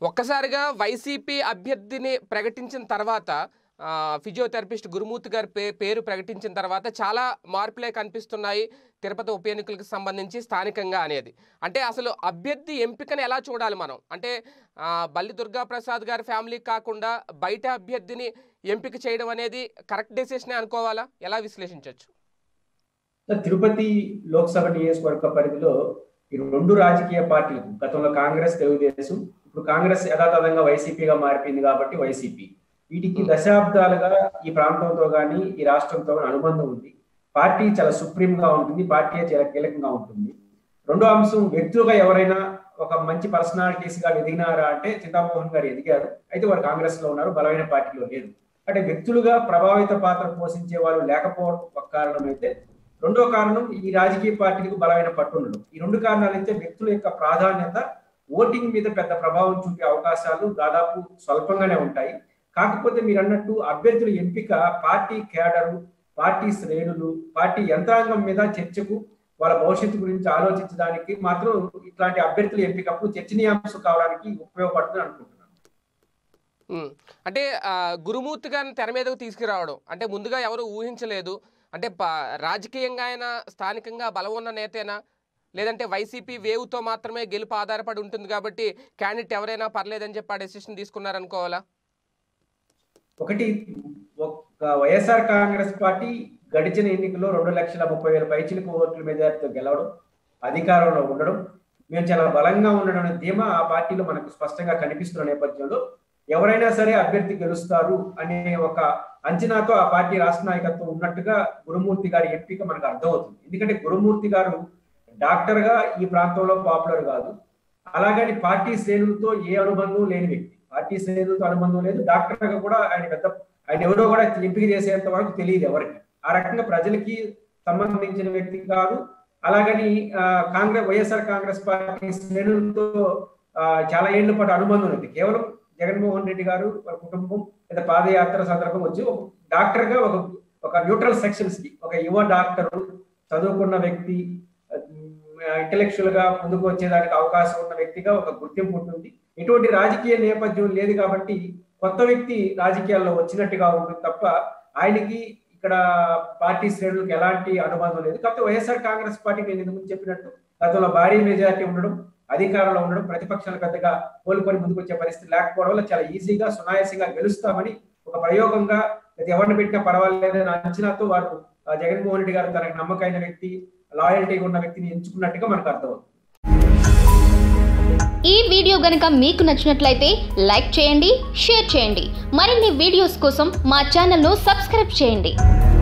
ఒక్కసారిగా వైసీపీ అభ్యర్థిని ప్రకటించిన తర్వాత ఆ, ఫిజియోథెరపిస్ట్ గురుమూర్తి గారి పే పేరు ప్రకటించిన తర్వాత చాలా మార్పులే కనిపిస్తున్నాయి తిరుపతి ఉప ఎన్నికలకు సంబంధించి స్థానికంగా అనేది అంటే అసలు అభ్యర్థి ఎంపికను ఎలా చూడాలి మనం అంటే ఆ, బల్లి దుర్గా ప్రసాద్ గారి ఫ్యామిలీ కాకుండా బయట అభ్యర్థిని ఎంపిక చేయడం అనేది కరెక్ట్ డెసిషనే అనుకోవాలా ఎలా విశ్లేషించవచ్చు తిరుపతి లోక్సభ నియోజకవర్గ పరిధిలో ఈ రెండు రాజకీయ పార్టీలు గతంలో కాంగ్రెస్ తెలుగుదేశం ఇప్పుడు కాంగ్రెస్ యథాతథంగా వైసీపీగా మారిపోయింది కాబట్టి వైసీపీ వీటికి దశాబ్దాలుగా ఈ ప్రాంతంతో కానీ ఈ రాష్ట్రంతో కానీ అనుబంధం ఉంది పార్టీ చాలా సుప్రీం గా ఉంటుంది పార్టీ చాలా కీలకంగా ఉంటుంది రెండో అంశం వ్యక్తులుగా ఎవరైనా ఒక మంచి పర్సనాలిటీస్ గా ఎదిగినారా అంటే చింతామోహన్ గారు ఎదిగారు అయితే వారు కాంగ్రెస్ లో ఉన్నారు బలమైన పార్టీలో లేరు అంటే వ్యక్తులుగా ప్రభావిత పాత్ర పోషించే వాళ్ళు లేకపోవడం ఒక కారణం అయితే రెండో కారణం ఈ రాజకీయ పార్టీలకు బలమైన పట్టు ఉండడం ఈ రెండు కారణాలు అయితే వ్యక్తుల యొక్క ప్రాధాన్యత ఓటింగ్ మీద పెద్ద ప్రభావం చూపే అవకాశాలు దాదాపు స్వల్పంగానే ఉంటాయి కాకపోతే మీరు అన్నట్టు అభ్యర్థుల ఎంపిక పార్టీ కేడరు పార్టీ శ్రేణులు పార్టీ యంత్రాంగం మీద చర్చకు వాళ్ళ భవిష్యత్తు గురించి ఆలోచించడానికి మాత్రం ఇట్లాంటి అభ్యర్థుల ఎంపికప్పుడు చర్చనీయాంశం కావడానికి ఉపయోగపడుతుంది అనుకుంటున్నాను ఉమ్. అంటే ఆ, గురుమూర్తి గారిని తెర మీదకు తీసుకురావడం అంటే ముందుగా ఎవరు ఊహించలేదు అంటే ప- రాజకీయంగా ఆయన స్థానికంగా బలం ఉన్న నేతేనా లేదంటే వైసీపీ వేవ్తో మాత్రమే గెలుపు ఆధారపడి ఉంటుంది కాబట్టి క్యాండిడేట్ ఎవరైనా పర్లేదని చెప్పి ఆ డెసిషన్ తీసుకున్నారనుకోవాలా ఒకటి ఒక వైఎస్ఆర్ కాంగ్రెస్ పార్టీ గడిచిన ఎన్నికల్లో రెండు లక్షల ముప్పై వేల పైచిలకు ఓట్ల మెజార్టీతో గెలవడం అధికారంలో ఉండడం మేము చాలా బలంగా ఉండడం అనే ధీమా ఆ పార్టీలో మనకు స్పష్టంగా కనిపిస్తున్న నేపథ్యంలో ఎవరైనా సరే అభ్యర్థి గెలుస్తారు అనే ఒక అంచనాతో ఆ పార్టీ రాష్ట్ర నాయకత్వం ఉన్నట్టుగా గురుమూర్తి గారి ఎంపిక మనకు అర్థమవుతుంది ఎందుకంటే గురుమూర్తి గారు డాక్టర్ గా ఈ ప్రాంతంలో పాపులర్ కాదు అలాగని పార్టీ శ్రేణులతో ఏ అనుబంధం లేని వ్యక్తి పార్టీ శ్రేణులతో అనుబంధం లేదు డాక్టర్ గా కూడా ఆయన పెద్ద ఆయన ఎవరో కూడా ఎంపిక చేసేంత వరకు తెలియదు ఎవరికి ఆ రకంగా ప్రజలకి సంబంధించిన వ్యక్తి కాదు అలాగని ఆ, కాంగ్రెస్ వైఎస్ఆర్ కాంగ్రెస్ పార్టీ శ్రేణులతో ఆ, చాలా ఏళ్ల పాటు అనుబంధం ఉంది కేవలం జగన్మోహన్ రెడ్డి గారు వాళ్ళ కుటుంబం లేదా పాదయాత్ర సందర్భం వచ్చి ఒక డాక్టర్ గా ఒక ఒక న్యూట్రల్ సెక్షన్స్ కి ఒక యువ డాక్టర్ చదువుకున్న వ్యక్తి ఇంటలెక్చువల్ గా ముందుకు వచ్చేదానికి అవకాశం ఉన్న వ్యక్తిగా ఒక గుర్తింపు ఉంటుంది ఎటువంటి రాజకీయ నేపథ్యం లేదు కాబట్టి కొత్త వ్యక్తి రాజకీయాల్లో వచ్చినట్టుగా ఉంటుంది తప్ప ఆయనకి ఇక్కడ పార్టీ శ్రేణులకు ఎలాంటి అనుబంధం లేదు కాకపోతే వైఎస్ఆర్ కాంగ్రెస్ పార్టీ నేను ఇంతకు చెప్పినట్టు గతంలో భారీ మెజారిటీ ఉండడం అధికారంలో ఉండడం ప్రతిపక్షాలు పెద్దగా కోలుకొని ముందుకు వచ్చే పరిస్థితి లేకపోవడం వల్ల చాలా ఈజీగా సునాయాసంగా గెలుస్తామని ఒక ప్రయోగంగా లేదా ఎవరిని పెట్టినా పర్వాలేదనే అంచనాతో వారు ఆ, జగన్మోహన్ రెడ్డి గారు తనకు నమ్మకమైన వ్యక్తి లాయల్టీగా ఉన్న వ్యక్తిని ఎంచుకున్నట్టుగా మనకు అర్థమవుతుంది ఈ వీడియో గనుక మీకు నచ్చినట్లయితే లైక్ చేయండి షేర్ చేయండి మరిన్ని వీడియోస్ కోసం మా ఛానల్ను సబ్స్క్రైబ్ చేయండి